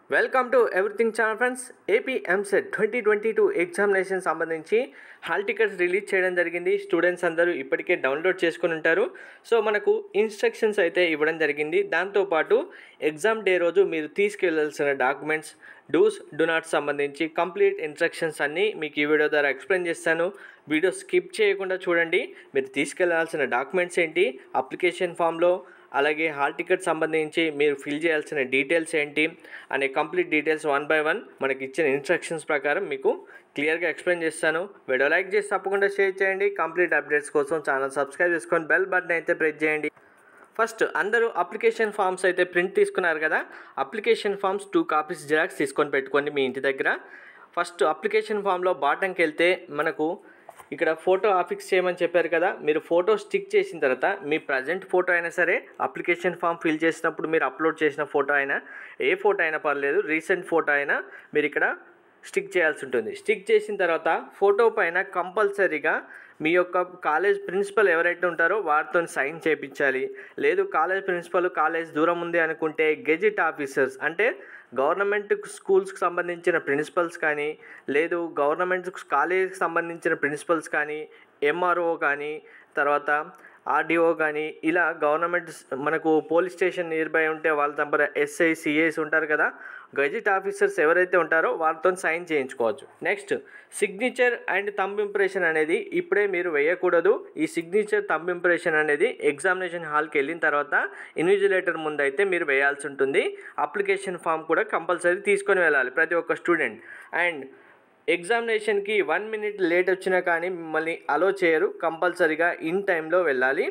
welcome to everything channel friends AP EAMCET twenty twenty two examination సంబంధించి hall tickets release చేయడం జరిగింది students అందరూ ఇప్పటికే డౌన్లోడ్ చేసుకుని ఉంటారు సో మనకు ఇన్స్ట్రక్షన్స్ అయితే ఇవ్వడం జరిగింది దాంతోపాటు ఎగ్జామ్ డే రోజు మీరు తీసుకెళ్లాల్సిన డాక్యుమెంట్స్ డూస్ డు నాట్ సంబంధించి కంప్లీట్ ఇన్స్ట్రక్షన్స్ అన్నీ మీకు ఈ వీడియో ద్వారా ఎక్స్ప్లెయిన్ చేస్తాను వీడియో స్కిప్ చేయకుండా చూడండి మీరు తీసుకెళ్లాల్సిన డాక్యుమెంట్స్ ఏంటి అప్లికేషన్ ఫామ్లో అలాగే హాల్ టికెట్ సంబంధించి మీరు ఫిల్ చేయాల్సిన డీటెయిల్స్ ఏంటి అనే complete details one by one మనకి ఇచ్చిన ఇన్స్ట్రక్షన్స్ ప్రకారం మీకు క్లియర్గా ఎక్స్ప్లెయిన్ చేస్తాను వీడియో లైక్ చేసి తప్పకుండా షేర్ చేయండి కంప్లీట్ అప్డేట్స్ కోసం ఛానల్ సబ్స్క్రైబ్ చేసుకొని బెల్ బటన్ అయితే ప్రెస్ చేయండి ఫస్ట్ అందరూ అప్లికేషన్ ఫామ్స్ అయితే ప్రింట్ తీసుకున్నారు కదా application forms two copies xerox తీసుకొని పెట్టుకోండి మీ ఇంటి దగ్గర ఫస్ట్ అప్లికేషన్ ఫామ్లో బాటంకి వెళ్తే మనకు ఇక్కడ ఫోటో ఆఫిక్స్ చేయమని చెప్పారు కదా మీరు ఫోటో స్టిక్ చేసిన తర్వాత మీ ప్రజెంట్ ఫోటో అయినా సరే అప్లికేషన్ ఫామ్ ఫిల్ చేసినప్పుడు మీరు అప్లోడ్ చేసిన ఫోటో అయినా ఏ ఫోటో అయినా పర్లేదు రీసెంట్ ఫోటో అయినా మీరు ఇక్కడ స్టిక్ చేయాల్సి ఉంటుంది స్టిక్ చేసిన తర్వాత ఫోటో పైన కంపల్సరీగా మీ యొక్క కాలేజ్ ప్రిన్సిపల్ ఎవరైతే ఉంటారో వారితో సైన్ చేయించాలి లేదు కాలేజ్ ప్రిన్సిపల్ కాలేజ్ దూరం ఉంది అనుకుంటే గెజిట్ ఆఫీసర్స్ అంటే గవర్నమెంట్ స్కూల్స్కి సంబంధించిన ప్రిన్సిపల్స్ కానీ లేదు గవర్నమెంట్ కాలేజ్కి సంబంధించిన ప్రిన్సిపల్స్ కానీ ఎంఆర్ఓ కానీ తర్వాత ఆర్డీఓ కానీ ఇలా గవర్నమెంట్ మనకు పోలీస్ స్టేషన్ నియర్ బై ఉంటే వాళ్ళ తప్ప ఎస్ఐ సిఐస్ ఉంటారు కదా గజెట్ ఆఫీసర్స్ ఎవరైతే ఉంటారో వాళ్ళతో సైన్ చేయించుకోవచ్చు next signature and thumb impression అనేది ఇప్పుడే మీరు వేయకూడదు ఈ సిగ్నేచర్ థంబ్ ఇంప్రెషన్ అనేది ఎగ్జామినేషన్ హాల్కి వెళ్ళిన తర్వాత ఇన్విజిలేటర్ ముందు అయితే మీరు వేయాల్సి ఉంటుంది అప్లికేషన్ ఫామ్ కూడా కంపల్సరీ తీసుకొని వెళ్ళాలి ప్రతి ఒక్క స్టూడెంట్ అండ్ ఎగ్జామినేషన్కి వన్ మినిట్ లేట్ వచ్చినా కానీ మిమ్మల్ని అలో చేయరు కంపల్సరీగా ఇన్ టైంలో వెళ్ళాలి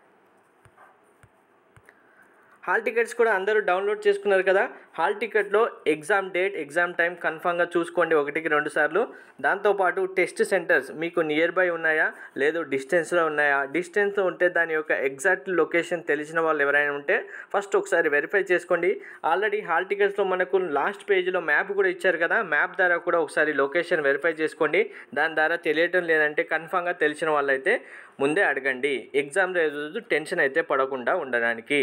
హాల్ టికెట్స్ కూడా అందరూ డౌన్లోడ్ చేసుకున్నారు కదా హాల్ టికెట్లో ఎగ్జామ్ డేట్ ఎగ్జామ్ టైం కన్ఫామ్గా చూసుకోండి ఒకటికి రెండు సార్లు దాంతోపాటు టెస్ట్ సెంటర్స్ మీకు నియర్ బై ఉన్నాయా లేదు డిస్టెన్స్లో ఉన్నాయా డిస్టెన్స్లో ఉంటే దాని యొక్క ఎగ్జాక్ట్ లొకేషన్ తెలిసిన వాళ్ళు ఎవరైనా ఉంటే ఫస్ట్ ఒకసారి వెరిఫై చేసుకోండి ఆల్రెడీ హాల్ టికెట్స్లో మనకు లాస్ట్ పేజీలో మ్యాప్ కూడా ఇచ్చారు కదా మ్యాప్ ద్వారా కూడా ఒకసారి లొకేషన్ వెరిఫై చేసుకోండి దాని ద్వారా తెలియటం లేదంటే కన్ఫామ్గా తెలిసిన వాళ్ళైతే ముందే అడగండి ఎగ్జామ్ రోజు టెన్షన్ అయితే పడకుండా ఉండడానికి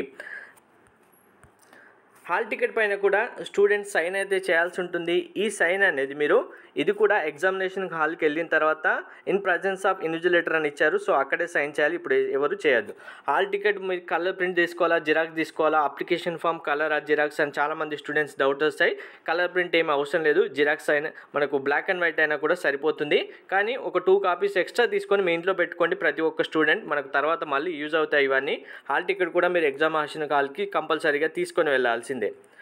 హాల్ టికెట్ పైన కూడా స్టూడెంట్స్ సైన్ అయితే చేయాల్సి ఉంటుంది ఈ సైన్ అనేది మీరు ఇది కూడా ఎగ్జామినేషన్ హాల్కి వెళ్ళిన తర్వాత ఇన్ ప్రజెన్స్ ఆఫ్ ఇన్విజిలేటర్ అని ఇచ్చారు సో అక్కడే సైన్ చేయాలి ఇప్పుడు ఎవరు చేయొద్దు హాల్ టికెట్ మీరు కలర్ ప్రింట్ తీసుకోవాలా జిరాక్స్ తీసుకోవాలా అప్లికేషన్ ఫామ్ కలర్ ఆ జిరాక్స్ అని చాలామంది స్టూడెంట్స్ డౌట్ వస్తాయి కలర్ ప్రింట్ ఏమి అవసరం లేదు జిరాక్స్ అయినా మనకు బ్లాక్ అండ్ వైట్ అయినా కూడా సరిపోతుంది కానీ ఒక టూ కాపీస్ ఎక్స్ట్రా తీసుకొని మీ ఇంట్లో పెట్టుకోండి ప్రతి ఒక్క స్టూడెంట్ మనకు తర్వాత మళ్ళీ యూజ్ అవుతాయి ఇవన్నీ హాల్ టికెట్ కూడా మీరు ఎగ్జామ్ హాసిన హాల్కి కంపల్సరీగా తీసుకొని వెళ్ళాల్సిందే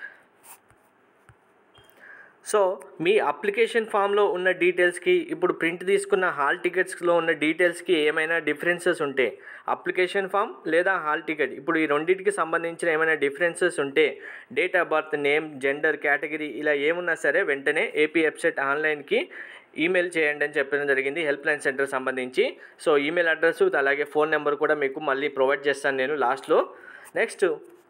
సో మీ అప్లికేషన్ ఫామ్లో ఉన్న డీటెయిల్స్కి ఇప్పుడు ప్రింట్ తీసుకున్న హాల్ టికెట్స్లో ఉన్న డీటెయిల్స్కి ఏమైనా డిఫరెన్సెస్ ఉంటే అప్లికేషన్ ఫామ్ లేదా హాల్ టికెట్ ఇప్పుడు ఈ రెండింటికి సంబంధించిన ఏమైనా డిఫరెన్సెస్ ఉంటే date of birth name gender category ఇలా ఏమున్నా సరే వెంటనే ఏపీ వెబ్సైట్ ఆన్లైన్కి ఈమెయిల్ చేయండి అని చెప్పడం జరిగింది హెల్ప్ లైన్ సెంటర్ సంబంధించి సో ఈమెయిల్ అడ్రస్ అలాగే ఫోన్ నెంబర్ కూడా మీకు మళ్ళీ ప్రొవైడ్ చేస్తాను నేను లాస్ట్లో నెక్స్ట్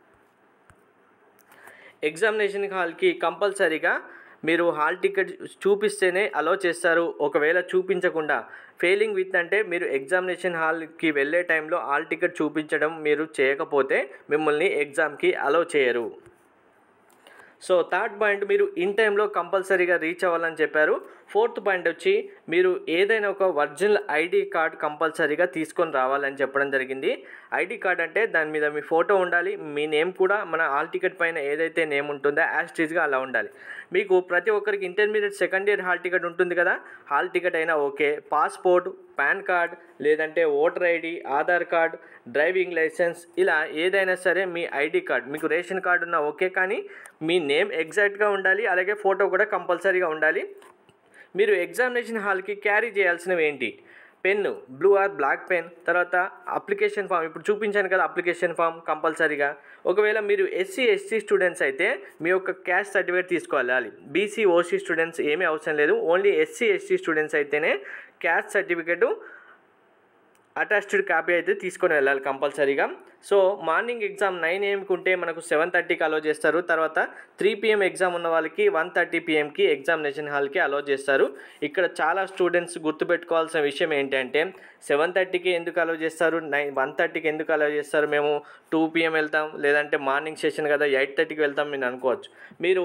ఎగ్జామినేషన్ హాల్కి కంపల్సరీగా మీరు హాల్ టికెట్ చూపిస్తేనే అలో చేస్తారు ఒకవేళ చూపించకుండా ఫెయిలింగ్ విత్ అంటే మీరు ఎగ్జామినేషన్ హాల్కి వెళ్ళే టైంలో హాల్ టికెట్ చూపించడం మీరు చేయకపోతే మిమ్మల్ని ఎగ్జామ్కి అలో చేయరు సో థర్డ్ పాయింట్ మీరు ఇన్ టైంలో కంపల్సరీగా రీచ్ అవ్వాలని చెప్పారు ఫోర్త్ పాయింట్ వచ్చి మీరు ఏదైనా ఒక ఒరిజినల్ ఐడి కార్డ్ కంపల్సరీగా తీసుకొని రావాలని చెప్పడం జరిగింది ఐడి కార్డ్ అంటే దాని మీద మీ ఫోటో ఉండాలి మీ నేమ్ కూడా మన హాల్ టికెట్ పైన ఏదైతే నేమ్ ఉంటుందో యాస్టీజ్గా అలా ఉండాలి మీకు ప్రతి ఒక్కరికి intermediate second year hall ticket ఉంటుంది కదా హాల్ టికెట్ అయినా ఓకే పాస్పోర్ట్ పాన్ కార్డ్ లేదంటే voter ID Aadhaar card driving licence ఇలా ఏదైనా సరే మీ ఐడి కార్డ్ మీకు రేషన్ కార్డు ఉన్నా ఓకే కానీ మీ నేమ్ ఎగ్జాక్ట్గా ఉండాలి అలాగే ఫోటో కూడా కంపల్సరీగా ఉండాలి మీరు ఎగ్జామినేషన్ హాల్కి క్యారీ చేయాల్సినవి ఏంటి pen blue or black pen తర్వాత అప్లికేషన్ ఫామ్ ఇప్పుడు చూపించాను కదా అప్లికేషన్ ఫామ్ కంపల్సరీగా ఒకవేళ మీరు ఎస్సీ ఎస్సీ స్టూడెంట్స్ అయితే మీ యొక్క క్యాస్ట్ సర్టిఫికేట్ తీసుకోవాలి బీసీ ఓసీ స్టూడెంట్స్ ఏమీ అవసరం లేదు ఓన్లీ ఎస్సీ ఎస్టీ స్టూడెంట్స్ అయితేనే క్యాస్ట్ సర్టిఫికేటు అటాచ్డ్ కాపీ అయితే తీసుకొని వెళ్ళాలి కంపల్సరీగా సో మార్నింగ్ ఎగ్జామ్ నైన్ ఏఎంకి ఉంటే మనకు సెవెన్ థర్టీకి అలో చేస్తారు తర్వాత త్రీ పిఎం ఎగ్జామ్ ఉన్న వాళ్ళకి వన్ థర్టీ పిఎంకి ఎగ్జామినేషన్ హాల్కి అలో చేస్తారు ఇక్కడ చాలా స్టూడెంట్స్ గుర్తుపెట్టుకోవాల్సిన విషయం ఏంటంటే సెవెన్ థర్టీకి ఎందుకు అలో చేస్తారు నైన్ వన్ థర్టీకి ఎందుకు అలో చేస్తారు మేము టూ పిఎం వెళ్తాం లేదంటే మార్నింగ్ సెషన్ కదా ఎయిట్ థర్టీకి వెళ్తాం మీరు అనుకోవచ్చు మీరు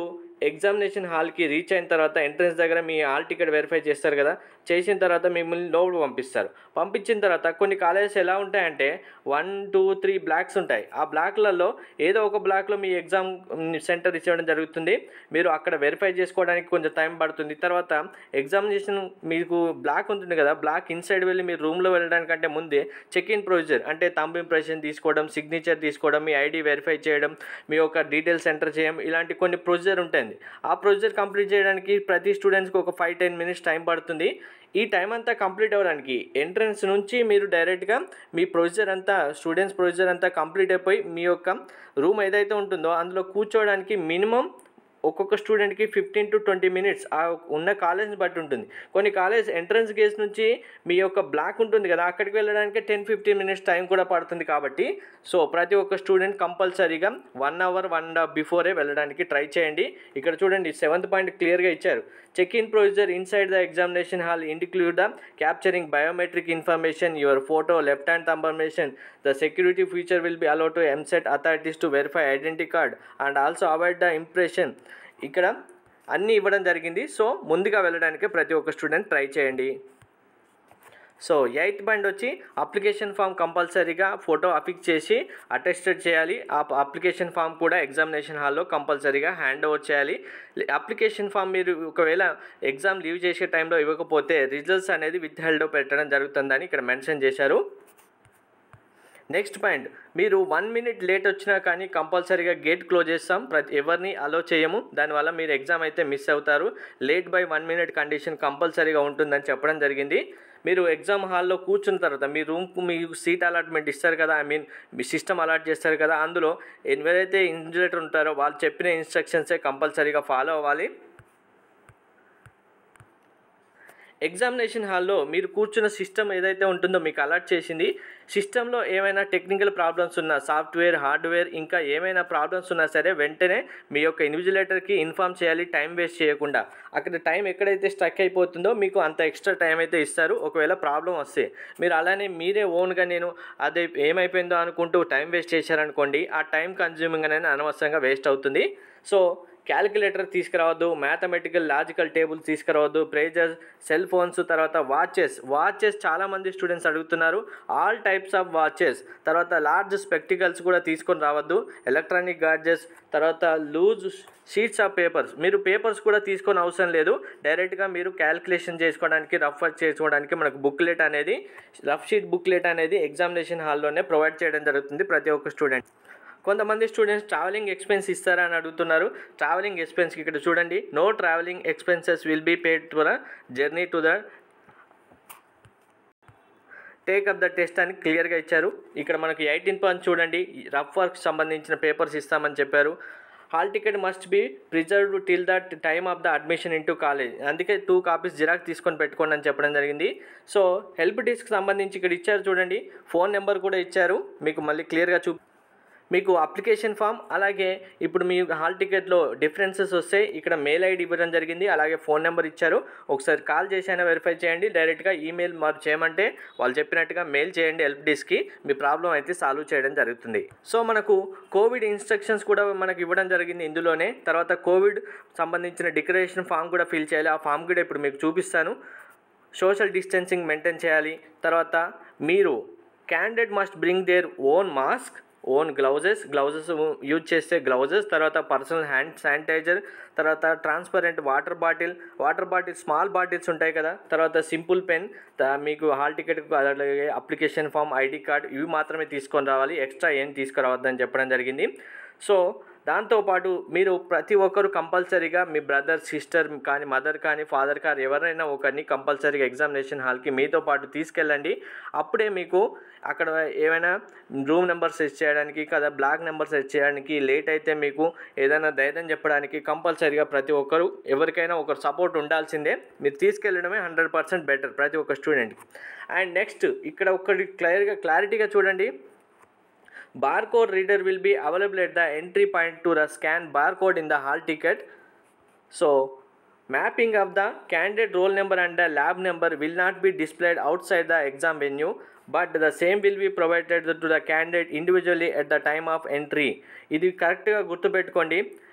ఎగ్జామినేషన్ హాల్కి రీచ్ అయిన తర్వాత ఎంట్రన్స్ దగ్గర మీ హాల్ టికెట్ వెరిఫై చేస్తారు కదా చేసిన తర్వాత మిమ్మల్ని లోపల పంపిస్తారు పంపించిన తర్వాత కొన్ని కాలేజెస్ ఎలా ఉంటాయంటే వన్ టూ త్రీ బ్లాక్స్ ఉంటాయి ఆ బ్లాక్లలో ఏదో ఒక బ్లాక్లో మీ ఎగ్జామ్ సెంటర్ ఇచ్చడం జరుగుతుంది మీరు అక్కడ వెరిఫై చేసుకోవడానికి కొంచెం టైం పడుతుంది తర్వాత ఎగ్జామినేషన్ మీకు బ్లాక్ ఉంటుంది కదా బ్లాక్ ఇన్సైడ్ వెళ్ళి మీరు రూమ్లో వెళ్ళడానికంటే ముందే చెక్ ఇన్ ప్రొసీజర్ అంటే తంబ్ ఇంప్రెషన్ తీసుకోవడం సిగ్నేచర్ తీసుకోవడం మీ ఐడి వెరిఫై చేయడం మీ యొక్క డీటెయిల్స్ ఎంటర్ చేయడం ఇలాంటి కొన్ని ప్రొసీజర్ ఉంటుంది ఆ ప్రొసీజర్ కంప్లీట్ చేయడానికి ప్రతి స్టూడెంట్స్కి ఒక ఫైవ్ టెన్ మినిట్స్ టైం పడుతుంది ఈ టైం అంతా కంప్లీట్ అవ్వడానికి ఎంట్రన్స్ నుంచి మీరు డైరెక్ట్గా మీ ప్రొసీజర్ అంతా స్టూడెంట్స్ ప్రొసీజర్ అంతా కంప్లీట్ అయిపోయి మీ యొక్క రూమ్ ఏదైతే ఉంటుందో అందులో కూర్చోవడానికి మినిమం ఒక్కొక్క స్టూడెంట్కి ఫిఫ్టీన్ టు ట్వంటీ మినిట్స్ ఆ ఉన్న కాలేజ్ని బట్టి ఉంటుంది కొన్ని కాలేజ్ ఎంట్రన్స్ గేట్స్ నుంచి మీ యొక్క బ్లాక్ ఉంటుంది కదా అక్కడికి వెళ్ళడానికి టెన్ ఫిఫ్టీన్ మినిట్స్ టైం కూడా పడుతుంది కాబట్టి సో ప్రతి ఒక్క స్టూడెంట్ కంపల్సరీగా one hour one and half బిఫోరే వెళ్ళడానికి ట్రై చేయండి ఇక్కడ చూడండి సెవెంత్ పాయింట్ క్లియర్గా ఇచ్చారు check in procedure inside the examination hall include the capturing biometric information your photo left hand thumb impression the security feature will be allow to EAMCET authorities to verify identity card and also avoid the impression ఇక్కడ అన్నీ ఇవ్వడం జరిగింది so ముందుగా వెళ్ళడానికి ప్రతి ఒక్క student try చేయండి so eighth point వచ్చి అప్లికేషన్ ఫామ్ కంపల్సరీగా ఫోటో అఫిక్ చేసి అటెస్టెడ్ చేయాలి ఆ అప్లికేషన్ ఫామ్ కూడా ఎగ్జామినేషన్ హాల్లో కంపల్సరీగా హ్యాండ్ ఓవర్ చేయాలి అప్లికేషన్ ఫామ్ మీరు ఒకవేళ ఎగ్జామ్ లీవ్ చేసే టైంలో ఇవ్వకపోతే రిజల్ట్స్ అనేది విత్ హెల్డ్ పెట్టడం జరుగుతుందని ఇక్కడ మెన్షన్ చేశారు నెక్స్ట్ పాయింట్ మీరు వన్ మినిట్ లేట్ వచ్చినా కానీ కంపల్సరీగా గేట్ క్లోజ్ చేస్తాం ప్రతి ఎవరిని అలో చేయము దానివల్ల మీరు ఎగ్జామ్ అయితే మిస్ అవుతారు late by one minute condition కంపల్సరీగా ఉంటుందని చెప్పడం జరిగింది మీరు ఎగ్జామ్ హాల్లో కూర్చున్న తర్వాత మీ రూమ్కు మీ సీట్ అలాట్మెంట్ ఇస్తారు కదా ఐ మీన్ మీ సిస్టమ్ అలాట్ చేస్తారు కదా అందులో ఎవరైతే ఇన్సులేటర్ ఉంటారో వాళ్ళు చెప్పిన ఇన్స్ట్రక్షన్సే కంపల్సరీగా ఫాలో అవ్వాలి ఎగ్జామినేషన్ హాల్లో మీరు కూర్చున్న సిస్టమ్ ఏదైతే ఉంటుందో మీకు అలర్ట్ చేసింది సిస్టంలో ఏమైనా టెక్నికల్ ప్రాబ్లమ్స్ ఉన్నా సాఫ్ట్వేర్ హార్డ్వేర్ ఇంకా ఏమైనా ప్రాబ్లమ్స్ ఉన్నా సరే వెంటనే మీ యొక్క ఇన్విజిలేటర్కి ఇన్ఫామ్ చేయాలి టైం వేస్ట్ చేయకుండా అక్కడ టైం ఎక్కడైతే స్టక్ అయిపోతుందో మీకు అంత ఎక్స్ట్రా టైం అయితే ఇస్తారు ఒకవేళ ప్రాబ్లం వస్తే మీరు అలానే మీరే ఓన్గా నేను అదే ఏమైపోయిందో అనుకుంటూ టైం వేస్ట్ చేశారనుకోండి ఆ టైం కన్జ్యూమింగ్ అనేది అనవసరంగా వేస్ట్ అవుతుంది సో క్యాలిక్యులేటర్ తీసుకురావద్దు మ్యాథమెటికల్ లాజికల్ టేబుల్ తీసుకురావద్దు ప్రేజర్స్ సెల్ ఫోన్స్ తర్వాత వాచెస్ వాచెస్ చాలామంది స్టూడెంట్స్ అడుగుతున్నారు ఆల్ టైప్స్ ఆఫ్ వాచెస్ తర్వాత లార్జ్ స్పెక్టికల్స్ కూడా తీసుకొని రావద్దు ఎలక్ట్రానిక్ గాడ్జెట్స్ తర్వాత లూజ్ షీట్స్ ఆఫ్ పేపర్స్ మీరు పేపర్స్ కూడా తీసుకొని అవసరం లేదు డైరెక్ట్గా మీరు క్యాలిక్యులేషన్ చేసుకోవడానికి రఫ్ వర్క్ చేసుకోవడానికి మనకు బుక్లెట్ అనేది రఫ్ షీట్ బుక్లెట్ అనేది ఎగ్జామినేషన్ హాల్లోనే ప్రొవైడ్ చేయడం జరుగుతుంది ప్రతి ఒక్క స్టూడెంట్ కొంతమంది స్టూడెంట్స్ ట్రావెలింగ్ ఎక్స్పెన్స్ ఇస్తారా అని అడుగుతున్నారు ట్రావెలింగ్ ఎక్స్పెన్స్కి ఇక్కడ చూడండి no travelling expenses will be paid to the journey to the take up the test అని క్లియర్గా ఇచ్చారు ఇక్కడ మనకి ఎయిటీన్ పాయింట్ చూడండి రఫ్ వర్క్ సంబంధించిన పేపర్స్ ఇస్తామని చెప్పారు hall ticket must be preserved till the time of the admission into college అందుకే టూ కాపీస్ జిరాక్స్ తీసుకొని పెట్టుకోండి అని చెప్పడం జరిగింది సో హెల్ప్ డెస్క్ సంబంధించి ఇక్కడ ఇచ్చారు చూడండి ఫోన్ నెంబర్ కూడా ఇచ్చారు మీకు మళ్ళీ క్లియర్గా చూ మీకు అప్లికేషన్ ఫామ్ అలాగే ఇప్పుడు మీ హాల్ టికెట్లో డిఫరెన్సెస్ వస్తే ఇక్కడ మెయిల్ ఐడి ఇవ్వడం జరిగింది అలాగే ఫోన్ నెంబర్ ఇచ్చారు ఒకసారి కాల్ చేసి అయినా వెరిఫై చేయండి డైరెక్ట్గా ఈమెయిల్ మరి చేయమంటే వాళ్ళు చెప్పినట్టుగా మెయిల్ చేయండి హెల్ప్ డెస్క్కి మీ ప్రాబ్లం అయితే సాల్వ్ చేయడం జరుగుతుంది సో మనకు కోవిడ్ ఇన్స్ట్రక్షన్స్ కూడా మనకు ఇవ్వడం జరిగింది ఇందులోనే తర్వాత కోవిడ్ సంబంధించిన డిక్లరేషన్ ఫామ్ కూడా ఫిల్ చేయాలి ఆ ఫామ్ కూడా ఇప్పుడు మీకు చూపిస్తాను సోషల్ డిస్టెన్సింగ్ మెయింటైన్ చేయాలి తర్వాత మీరు candidate must bring their own mask own gloves gloves use చేస్తే గ్లౌజెస్ తర్వాత పర్సనల్ హ్యాండ్ శానిటైజర్ తర్వాత transparent water bottle water bottle small bottles ఉంటాయి కదా తర్వాత సింపుల్ పెన్ మీకు హాల్ టికెట్ అలాగే అప్లికేషన్ ఫామ్ ఐడి కార్డ్ ఇవి మాత్రమే తీసుకొని రావాలి ఎక్స్ట్రా ఏం తీసుకురావద్దని చెప్పడం జరిగింది సో దాంతోపాటు మీరు ప్రతి ఒక్కరు కంపల్సరీగా మీ బ్రదర్ సిస్టర్ కానీ మదర్ కానీ ఫాదర్ కానీ ఎవరైనా ఒకరిని కంపల్సరీగా ఎగ్జామినేషన్ హాల్కి మీతో పాటు తీసుకెళ్ళండి అప్పుడే మీకు అక్కడ ఏమైనా రూమ్ నెంబర్ సెట్ చేయడానికి కదా బ్లాక్ నెంబర్ సెట్ చేయడానికి లేట్ అయితే మీకు ఏదైనా ధైర్యం చెప్పడానికి కంపల్సరీగా ప్రతి ఒక్కరు ఎవరికైనా ఒకరు సపోర్ట్ ఉండాల్సిందే మీరు తీసుకెళ్ళడమే హండ్రెడ్ పర్సెంట్ బెటర్ ప్రతి ఒక్క స్టూడెంట్కి అండ్ నెక్స్ట్ ఇక్కడ ఒకటి క్లియర్గా క్లారిటీగా చూడండి barcode reader will be available at the entry point to the scan barcode in the hall ticket so mapping of the candidate roll number and the lab number will not be displayed outside the exam venue but the same will be provided to the candidate individually at the time of entry ఇది కరెక్ట్గా గుర్తుపెట్టుకోండి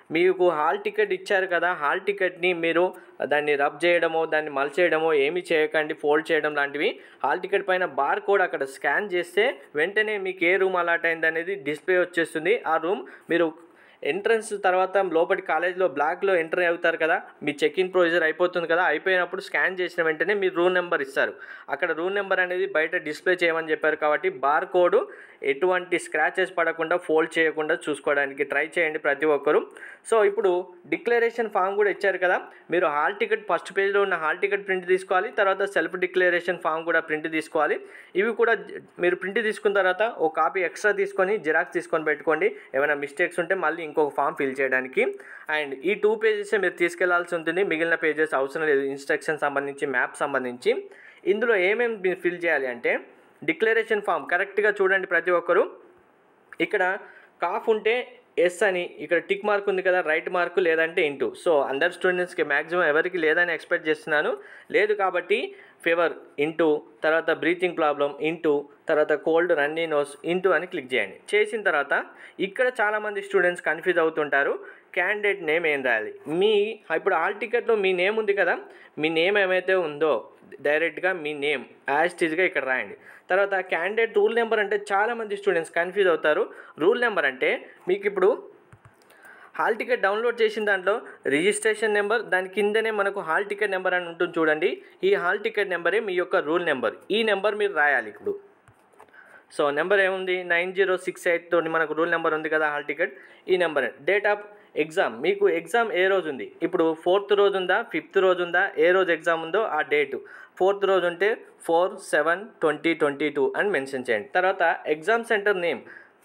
మీకు hall ticket ఇచ్చారు కదా hall టికెట్ని మీరు దాన్ని rub చేయడమో దాన్ని మలచేయడమో ఏమీ చేయకండి ఫోల్డ్ చేయడం లాంటివి హాల్ టికెట్ పైన బార్ కోడ్ అక్కడ స్కాన్ చేస్తే వెంటనే మీకు ఏ రూమ్ అలాట్ అయింది అనేది డిస్ప్లే వచ్చేస్తుంది ఆ రూమ్ మీరు ఎంట్రన్స్ తర్వాత లోపలి కాలేజ్లో బ్లాక్లో ఎంటర్ అవుతారు కదా మీ చెక్ ఇన్ ప్రొసీజర్ అయిపోతుంది కదా అయిపోయినప్పుడు స్కాన్ చేసిన వెంటనే మీరు రూమ్ నెంబర్ ఇస్తారు అక్కడ రూమ్ నెంబర్ అనేది బయట డిస్ప్లే చేయమని చెప్పారు కాబట్టి బార్ కోడ్ ఎటువంటి స్క్రాచెస్ పడకుండా ఫోల్డ్ చేయకుండా చూసుకోవడానికి ట్రై చేయండి ప్రతి ఒక్కరు సో ఇప్పుడు డిక్లరేషన్ ఫామ్ కూడా ఇచ్చారు కదా మీరు హాల్ టికెట్ ఫస్ట్ పేజ్లో ఉన్న హాల్ టికెట్ ప్రింట్ తీసుకోవాలి తర్వాత సెల్ఫ్ డిక్లరేషన్ ఫామ్ కూడా ప్రింట్ తీసుకోవాలి ఇవి కూడా జ- మీరు ప్రింట్ తీసుకున్న తర్వాత ఒక కాపీ ఎక్స్ట్రా తీసుకొని జిరాక్స్ తీసుకొని పెట్టుకోండి ఏమైనా మిస్టేక్స్ ఉంటే మళ్ళీ ఇంకొక ఫామ్ ఫిల్ చేయడానికి అండ్ ఈ టూ పేజెస్ మీరు తీసుకెళ్లాల్సి ఉంటుంది మిగిలిన పేజెస్ అవసరం లేదు ఇన్స్ట్రక్షన్ సంబంధించి మ్యాప్ సంబంధించి ఇందులో ఏమేమి మీరు ఫిల్ చేయాలి అంటే డిక్లరేషన్ ఫామ్ కరెక్ట్గా చూడండి ప్రతి ఒక్కరు ఇక్కడ కాఫ్ ఉంటే ఎస్ అని ఇక్కడ టిక్ మార్క్ ఉంది కదా రైట్ మార్క్ లేదంటే ఇంటూ సో అందరు స్టూడెంట్స్కి మ్యాక్సిమం ఎవరికి లేదని ఎక్స్పెక్ట్ చేస్తున్నాను లేదు కాబట్టి ఫీవర్ ఇంటూ తర్వాత బ్రీతింగ్ ప్రాబ్లం ఇంటూ తర్వాత కోల్డ్ రన్నీ నోస్ ఇంటూ అని క్లిక్ చేయండి చేసిన తర్వాత ఇక్కడ చాలామంది స్టూడెంట్స్ కన్ఫ్యూజ్ అవుతుంటారు క్యాండిడేట్ నేమ్ ఏం రాయాలి మీ ఇప్పుడు ఆల్ టికెట్లో మీ నేమ్ ఉంది కదా మీ నేమ్ ఏమైతే ఉందో డైరెక్ట్గా మీ నేమ్ యాజ్ టీజ్గా ఇక్కడ రాయండి తర్వాత క్యాండిడేట్ రూల్ నెంబర్ అంటే చాలామంది స్టూడెంట్స్ కన్ఫ్యూజ్ అవుతారు రూల్ నెంబర్ అంటే మీకు ఇప్పుడు హాల్ టికెట్ డౌన్లోడ్ చేసిన దాంట్లో రిజిస్ట్రేషన్ నెంబర్ దాని కిందనే మనకు హాల్ టికెట్ నెంబర్ అని ఉంటుంది చూడండి ఈ హాల్ టికెట్ నెంబరే మీ యొక్క రూల్ నెంబర్ ఈ నెంబర్ మీరు రాయాలి ఇప్పుడు సో నెంబర్ ఏముంది నైన్ జీరో సిక్స్ ఎయిట్ తోటి మనకు రూల్ నెంబర్ ఉంది కదా హాల్ టికెట్ ఈ నెంబర్ డేట్ ఆఫ్ ఎగ్జామ్ మీకు ఎగ్జామ్ ఏ రోజు ఉంది ఇప్పుడు ఫోర్త్ రోజు ఉందా ఫిఫ్త్ రోజు ఉందా ఏ రోజు ఎగ్జామ్ ఉందో ఆ డేటు ఫోర్త్ రోజు ఉంటే four seven twenty twenty two అని మెన్షన్ చేయండి తర్వాత exam centre name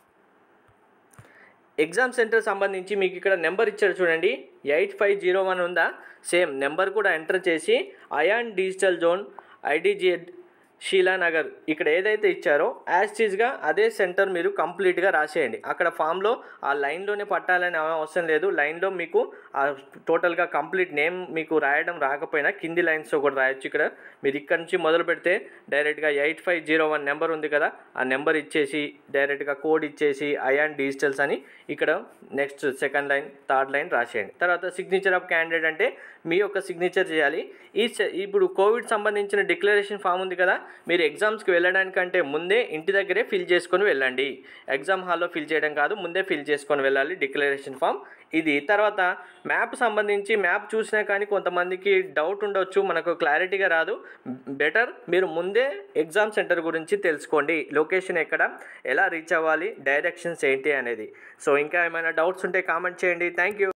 exam centre సంబంధించి మీకు ఇక్కడ నెంబర్ ఇచ్చారు చూడండి ఎయిట్ ఫైవ్ జీరో వన్ ఉందా సేమ్ నెంబర్ కూడా ఎంటర్ చేసి అయాన్ డిజిటల్ జోన్ ఐడిజిఎడ్ షీలానగర్ ఇక్కడ ఏదైతే ఇచ్చారో యాజ్ చీజ్గా అదే సెంటర్ మీరు కంప్లీట్గా రాసేయండి అక్కడ ఫామ్లో ఆ లైన్లోనే పట్టాలని అవసరం లేదు లైన్లో మీకు ఆ టోటల్గా కంప్లీట్ నేమ్ మీకు రాయడం రాకపోయినా కింది లైన్స్తో కూడా రాయొచ్చు ఇక్కడ మీరు ఇక్కడ నుంచి మొదలు పెడితే డైరెక్ట్గా eight five zero one number ఉంది కదా ఆ నెంబర్ ఇచ్చేసి డైరెక్ట్గా కోడ్ ఇచ్చేసి అయాన్ డిజిటల్స్ అని ఇక్కడ next second line third line రాసేయండి తర్వాత సిగ్నేచర్ ఆఫ్ క్యాండిడేట్ అంటే మీ యొక్క సిగ్నేచర్ చేయాలి ఈ సె- ఇప్పుడు కోవిడ్ సంబంధించిన డిక్లరేషన్ ఫామ్ ఉంది కదా మీరు ఎగ్జామ్స్కి వెళ్ళడానికంటే ముందే ఇంటి దగ్గరే ఫిల్ చేసుకొని వెళ్ళండి ఎగ్జామ్ హాల్లో ఫిల్ చేయడం కాదు ముందే ఫిల్ చేసుకొని వెళ్ళాలి డిక్లరేషన్ ఫామ్ ఇది తర్వాత మ్యాప్ సంబంధించి మ్యాప్ చూసినా కానీ కొంతమందికి డౌట్ ఉండొచ్చు మనకు క్లారిటీగా రాదు బెటర్ మీరు ముందే ఎగ్జామ్ సెంటర్ గురించి తెలుసుకోండి లొకేషన్ ఎక్కడ ఎలా రీచ్ అవ్వాలి డైరెక్షన్స్ ఏంటి అనేది సో ఇంకా ఏమైనా డౌట్స్ ఉంటే కామెంట్ చేయండి థ్యాంక్ యూ